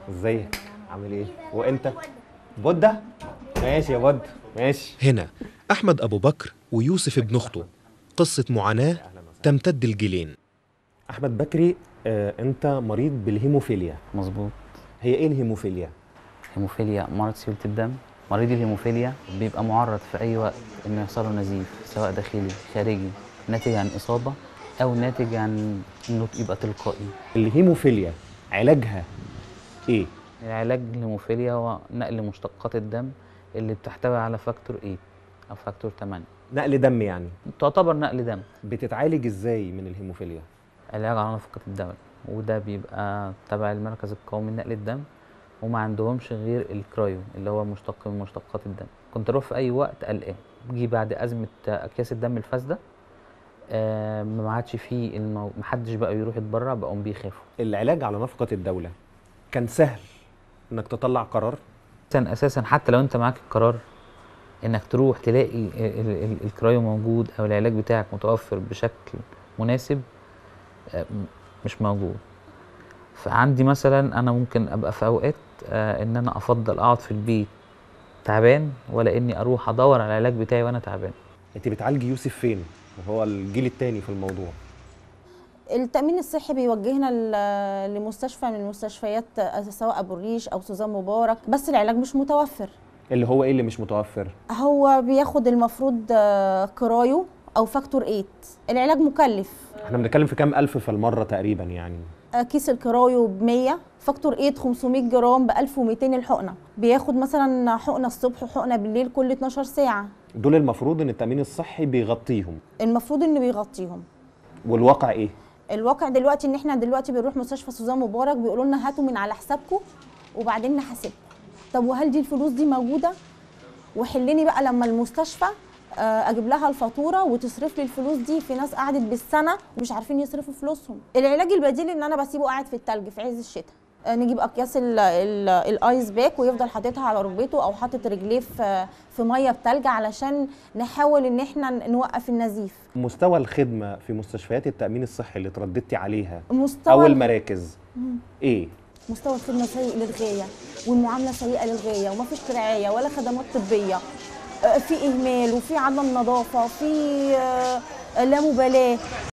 ازيك عامل ايه وانت بودة ماشي يا بود ماشي هنا أحمد أبو بكر ويوسف ابن أخته قصة معاناة تمتد الجيلين احمد بكري آه انت مريض بالهيموفيليا مظبوط هي ايه الهيموفيليا هيموفيليا مرض سيولة الدم مريض الهيموفيليا بيبقى معرض في أي وقت إنه يحصل له نزيف سواء داخلي خارجي ناتج عن إصابة أو ناتج عن إنه يبقى تلقائي الهيموفيليا علاجها ايه العلاج الهيموفيليا هو نقل مشتقات الدم اللي بتحتوي على فاكتور 8 أو فاكتور 8 نقل دم يعني تعتبر نقل دم بتتعالج ازاي من الهيموفيليا علاج على نفقة الدم وده بيبقى تبع المركز القومي لنقل الدم وما عندهمش غير الكرايو اللي هو مشتق من مشتقات الدم كنت اروح في اي وقت قلقان جه بعد ازمه اكياس الدم الفاسده آه ما عادش فيه المو... محدش بقى يروح يتبرع بقوا بيخافوا العلاج على نفقة الدولة كان سهل انك تطلع قرار اساسا اساسا حتى لو انت معاك القرار انك تروح تلاقي ال- ال- ال- الكرايو موجود او العلاج بتاعك متوفر بشكل مناسب آه، م- مش موجود فعندي مثلا انا ممكن ابقى في اوقات آه، ان انا افضل اقعد في البيت تعبان ولا اني اروح ادور على العلاج بتاعي وانا تعبان انت بتعالجي يوسف فين وهو الجيل التاني في الموضوع التأمين الصحي بيوجهنا ل- لمستشفى من المستشفيات سواء أبو الريش أو سوزان مبارك بس العلاج مش متوفر اللي هو ايه اللي مش متوفر هو بياخد المفروض آه، كرايو أو فاكتور 8 العلاج مكلف احنا بنتكلم في كام الف في المرة تقريبا يعني آه، كيس الكرايو ب 100 فاكتور 8 500 جرام ب 1200 الحقنة بياخد مثلا حقنة الصبح وحقنة بالليل كل 12 ساعة دول المفروض ان التأمين الصحي بيغطيهم المفروض إنه بيغطيهم والواقع ايه الواقع دلوقتي ان احنا دلوقتي بنروح مستشفى سوزان مبارك بيقولوا لنا هاتوا من على حسابكم وبعدين نحاسبكم طب وهل دي الفلوس دي موجوده وحلني بقى لما المستشفى آه، اجيب لها الفاتوره وتصرف لي الفلوس دي في ناس قعدت بالسنه ومش عارفين يصرفوا فلوسهم العلاج البديل ان انا بسيبه قاعد في التلج في عز الشتاء آه، نجيب اكياس ال- ال- الايس باك ويفضل حاططها على ركبته او حاطط رجليه في في ميه بتلج علشان نحاول ان احنا نوقف النزيف مستوى الخدمة في مستشفيات التأمين الصحي اللي ترددتي عليها مستوى او ال- المراكز ايه مستوى الخدمه سيء للغايه والمعامله سيئه للغايه ومفيش رعايه ولا خدمات طبيه آه، في اهمال وفي عدم نظافه في آه، لا مبالاه